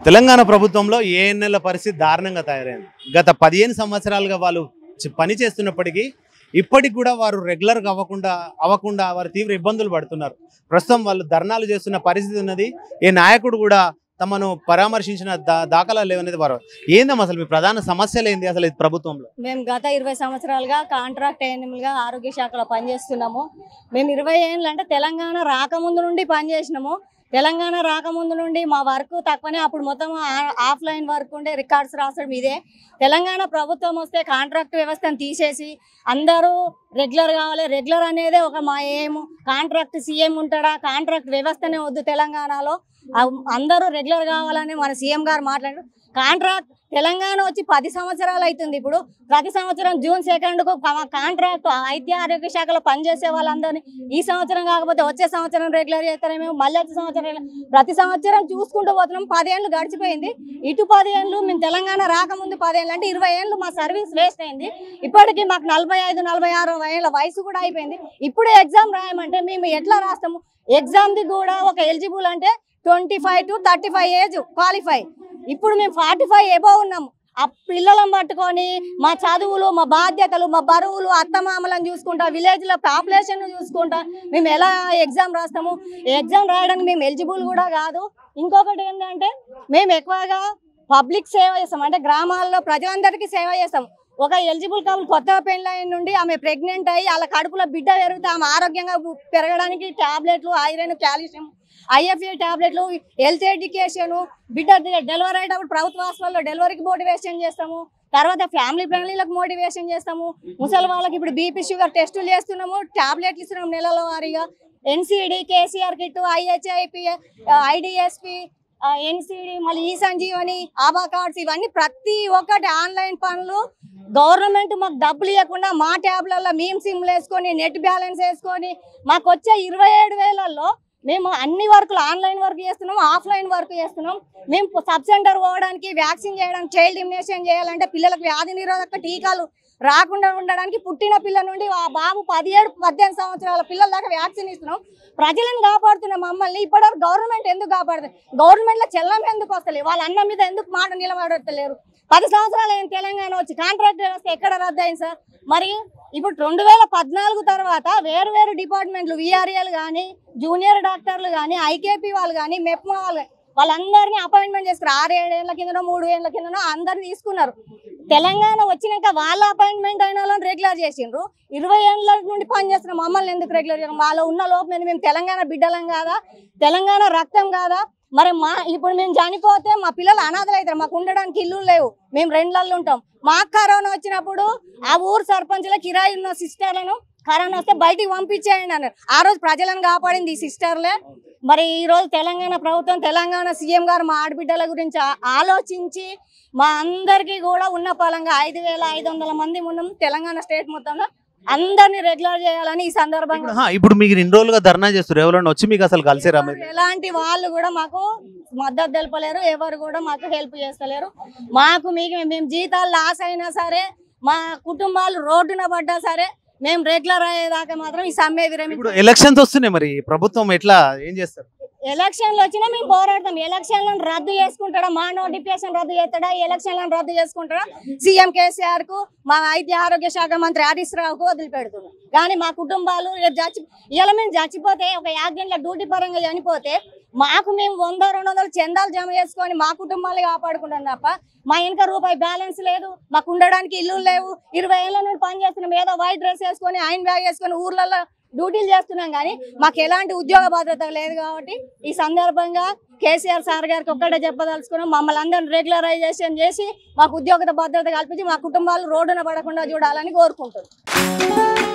తెలంగాణ ప్రభుత్వంలో ఏఎన్ఎల పరిస్థితి దారుణంగా తయారైంది గత పదిహేను సంవత్సరాలుగా వాళ్ళు చి- పని చేస్తున్నప్పటికీ ఇప్పటికి కూడా వారు రెగ్యులర్గా అవ్వకుండా అవ్వకుండా వారు తీవ్ర ఇబ్బందులు పడుతున్నారు ప్రస్తుతం వాళ్ళు ధర్నాలు చేస్తున్న పరిస్థితి ఉన్నది ఏ నాయకుడు కూడా తమను పరామర్శించిన దా దాఖలాలు లేవనేది వారు ఏందమ్మా అసలు మీ ప్రధాన సమస్యలు ఏంది అసలు ఈ ప్రభుత్వంలో మేము గత ఇరవై సంవత్సరాలుగా కాంట్రాక్ట్ ఏఎన్ఎంలుగా ఆరోగ్య శాఖలో పనిచేస్తున్నాము మేము ఇరవై ఏళ్ళు అంటే తెలంగాణ రాకముందు నుండి పనిచేసినాము తెలంగాణ రాకముందు నుండి మా వర్క్ తక్కువనే అప్పుడు మొత్తం ఆ- ఆఫ్లైన్ వర్క్ ఉండే రికార్డ్స్ రాసడం ఇదే తెలంగాణ ప్రభుత్వం వస్తే కాంట్రాక్ట్ వ్యవస్థను తీసేసి అందరూ రెగ్యులర్ కావాలి రెగ్యులర్ అనేదే ఒక మా ఏము కాంట్రాక్ట్ సీఎం ఉంటాడా కాంట్రాక్ట్ వ్యవస్థనే వద్దు తెలంగాణలో అవ్- అందరూ రెగ్యులర్ కావాలని మన సీఎం గారు మాట్లాడారు కాంట్రాక్ట్ తెలంగాణ వచ్చి పది సంవత్సరాలు అవుతుంది ఇప్పుడు ప్రతి సంవత్సరం జూన్ సెకండ్కు కాంట్రాక్ట్ వైద్య ఆరోగ్య శాఖలో పనిచేసే వాళ్ళందరినీ ఈ సంవత్సరం కాకపోతే వచ్చే సంవత్సరం రెగ్యులర్ చేస్తారేమో మళ్ళీ వచ్చే సంవత్సరం regular. ప్రతి సంవత్సరం చూసుకుంటూ పోతున్నాం పదేళ్ళు గడిచిపోయింది ఇటు పదేళ్ళు మేము తెలంగాణ రాకముందు పదేళ్ళు అంటే ఇరవై ఏళ్ళు మా సర్వీస్ వేస్ట్ అయింది ఇప్పటికీ మాకు నలభై ఐదు నలభై ఆరు ఏళ్ళ వయసు కూడా అయిపోయింది ఇప్పుడు ఎగ్జామ్ రాయమంటే మేము ఎట్లా రాస్తాము ఎగ్జామ్ది కూడా ఒక ఎలిజిబుల్ అంటే twenty five to thirty five age qualify ఇప్పుడు మేము ఫార్టీ ఫైవ్ ఎబో ఉన్నాము ఆ పిల్లలను పట్టుకొని మా చదువులు మా బాధ్యతలు మా బరువులు అత్తమామలను చూసుకుంటా విలేజ్లో పాపులేషన్ చూసుకుంటా మేము ఎలా ఎగ్జామ్ రాస్తాము ఎగ్జామ్ రాయడానికి మేము ఎలిజిబుల్ కూడా కాదు ఇంకొకటి ఏంటంటే మేము ఎక్కువగా పబ్లిక్ సేవ చేస్తాం అంటే గ్రామాల్లో ప్రజలందరికీ సేవ చేస్తాం ఒక ఎలిజిబుల్ కపుల్ కొత్త పెళ్ళైన నుండి ఆమె ప్రెగ్నెంట్ అయ్యి వాళ్ళ కడుపులో బిడ్డ పెరిగితే ఆమె ఆరోగ్యంగా పెరగడానికి టాబ్లెట్లు ఐరన్ కాల్షియం ఐఎఫ్ఏ టాబ్లెట్లు హెల్త్ ఎడ్యుకేషన్ బిడ్డ డెలివరీ అయ్యేటప్పుడు ప్రభుత్వ హాస్పిటల్లో డెలివరీకి మోటివేషన్ చేస్తాము తర్వాత ఫ్యామిలీ ఫ్యామిలీలకు మోటివేషన్ చేస్తాము ముసలి వాళ్ళకి ఇప్పుడు బీపీ షుగర్ టెస్టులు చేస్తున్నాము టాబ్లెట్లు ఇస్తున్నాము నెలల వారీగా NCD KCR kit IHIP IDSP NCD మళ్ళీ ఈ సంజీవని ఆబా కార్డ్స్ ఇవన్నీ ప్రతి ఒక్కటి ఆన్లైన్ పనులు గవర్నమెంట్ మాకు డబ్బులు ఇవ్వకుండా మా ట్యాబ్లలో మేము సిమ్లు వేసుకొని నెట్ బ్యాలెన్స్ వేసుకొని మాకు వచ్చే ఇరవై ఏడు వేలల్లో మేము అన్ని వర్కులు ఆన్లైన్ వర్క్ చేస్తున్నాం ఆఫ్లైన్ వర్క్ చేస్తున్నాం మేము సబ్ సెంటర్ పోవడానికి వ్యాక్సిన్ చేయడానికి చైల్డ్ ఇమ్యునేషన్ చేయాలంటే పిల్లలకు వ్యాధి నిరోధక టీకాలు రాకుండా ఉండడానికి పుట్టిన పిల్ల నుండి ఆ బాబు పదిహేడు పద్దెనిమిది సంవత్సరాల పిల్లల దాకా వ్యాక్సిన్ ఇస్తున్నాం ప్రజలను కాపాడుతున్న మమ్మల్ని ఇప్పటివరకు గవర్నమెంట్ ఎందుకు కాపాడుతుంది గవర్నమెంట్లో చెల్లం ఎందుకు వస్తలేదు వాళ్ళ అన్న మీద ఎందుకు మాట నిలబడతలేరు పది సంవత్సరాలు అయిన తెలంగాణ వచ్చి కాంట్రాక్ట్ వ్యవస్థ ఎక్కడ రద్దయింది సార్ మరి ఇప్పుడు రెండు వేల పద్నాలుగు తర్వాత వేరు వేరు డిపార్ట్మెంట్లు విఆర్ఏలు కానీ జూనియర్ డాక్టర్లు కానీ ఐకేపీ వాళ్ళు కానీ మెప్మా వాళ్ళు గానీ వాళ్ళందరినీ అపాయింట్మెంట్ చేసుకున్నారు ఆరు ఏడు ఏళ్ళ కిందనో మూడు ఏళ్ళ కిందనో అందరిని తీసుకున్నారు తెలంగాణ వచ్చినాక వాళ్ళ అపాయింట్మెంట్ అయిన వాళ్ళని రెగ్యులర్ చేసిండ్రు ఇరవై ఏళ్ళ నుండి పనిచేస్తున్న మమ్మల్ని ఎందుకు రెగ్యులర్ చేయడం వాళ్ళ ఉన్న లోపల మేము తెలంగాణ బిడ్డలం కాదా తెలంగాణ రక్తం కాదా మరి మా ఇప్పుడు మేము చనిపోతే మా పిల్లలు అనాథలు అవుతారు మాకు ఉండడానికి ఇల్లు లేవు మేము రెండ్లల్లో ఉంటాం మాకు కరోనా వచ్చినప్పుడు ఆ ఊరు సర్పంచ్ల కిరాయి ఉన్న సిస్టర్లను కరోనా వస్తే బయటికి పంపించేయండి అన్నారు ఆ రోజు ప్రజలను కాపాడింది ఈ సిస్టర్లే మరి ఈ రోజు తెలంగాణ ప్రభుత్వం తెలంగాణ సీఎం గారు మా ఆడబిడ్డల గురించి ఆ- ఆలోచించి మా అందరికీ కూడా ఉన్న పలంగా ఐదు వేల ఐదు వందల మంది ఉన్నాం తెలంగాణ స్టేట్ మొత్తంలో అందరినీ రెగ్యులర్ చేయాలని ఈ సందర్భంగా ఇప్పుడు హా, ఇప్పుడు మీకు ఇన్ని రోజులుగా ధర్నా చేస్తారు ఎవరైనా వచ్చి మీకు అసలు కలిసిరా మీరు ఎలాంటి వాళ్ళు కూడా మాకు మద్దతు తెలపలేరు ఎవరు కూడా మాకు హెల్ప్ చేస్తలేరు మాకు మీకు మేము జీతాలు లాస్ అయినా సరే మా కుటుంబాలు రోడ్డున పడ్డా సరే మేము రెగ్యులర్ అయ్యేదాకా మాత్రం ఈ సమ్మె విరమి ఇప్పుడు ఎలక్షన్స్ వస్తున్నాయి మరి ప్రభుత్వం ఎట్లా ఏం చేస్తారు ఎలక్షన్లు వచ్చినా మేము పోరాడతాం ఎలక్షన్లను రద్దు చేసుకుంటాడా మా నోటిఫికేషన్ రద్దు చేస్తాడా ఎలక్షన్లను రద్దు చేసుకుంటాడా సీఎం కేసీఆర్ కు మా వైద్య ఆరోగ్య శాఖ మంత్రి హరీష్ రావుకు వదిలిపెడుతున్నాం కానీ మా కుటుంబాలు రేపు చచ్చి ఇలా మేము చచ్చిపోతే ఒక యాభై గంటల డ్యూటీ పరంగా చనిపోతే మాకు మేము వంద రెండు వందలు చందాలు జమ చేసుకొని మా కుటుంబాన్ని కాపాడుకుంటాం తప్ప మా వెనక రూపాయి బ్యాలెన్స్ లేదు మాకు ఉండడానికి ఇల్లు లేవు ఇరవై ఏళ్ళ నుండి పని చేస్తున్నాం ఏదో వైట్ డ్రెస్ వేసుకొని ఆయన బ్యాగ్ వేసుకొని ఊర్లలో డ్యూటీలు చేస్తున్నాం కానీ మాకు ఎలాంటి ఉద్యోగ భద్రత లేదు కాబట్టి ఈ సందర్భంగా కేసీఆర్ సార్ గారికి ఒక్కటే చెప్పదలుచుకున్నాం మమ్మల్ని అందరిని రెగ్యులరైజేషన్ చేసి మాకు ఉద్యోగ భద్రత కల్పించి మా కుటుంబాలు రోడ్డున పడకుండా చూడాలని కోరుకుంటున్నాం